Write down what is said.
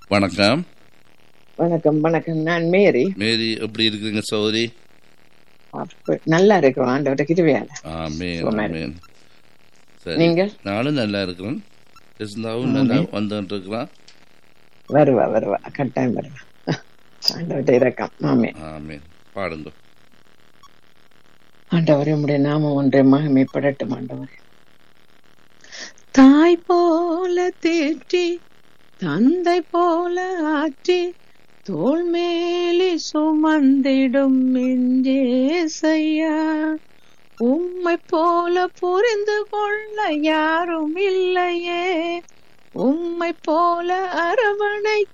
வணக்கம் வணக்கம் வணக்கம் நான் மேரி மேரி எப்படி இருக்கிறீங்க சௌரி அப்ப நல்லா இருக்கிறோம் ஆண்டவர்கிட்ட கிருவியால ஆமேன் சுகமா ஆமேன் சரி நீங்கள் நானும் நல்லா இருக்கிறேன் இருந்தாவும் நல்லா வந்துட்டு இருக்கிறான் வருவா வருவா கட்டாயம் வருவா ஆண்டவர்கிட்ட இறக்கம் ஆமே ஆமேன் பாடுங்க ஆண்டவரே உம்முடைய நாமம் ஒன்றை மகிமைப்படட்டும் ஆண்டவரே தாய் போல தேற்றி தந்தை போல ஆற்றி தோள் மேலே சுமந்திடும் நெஞ்சேசையா உம்மை போல புரிந்து கொள்ள யாரும் இல்லையே உம்மை போல அரவணைக்க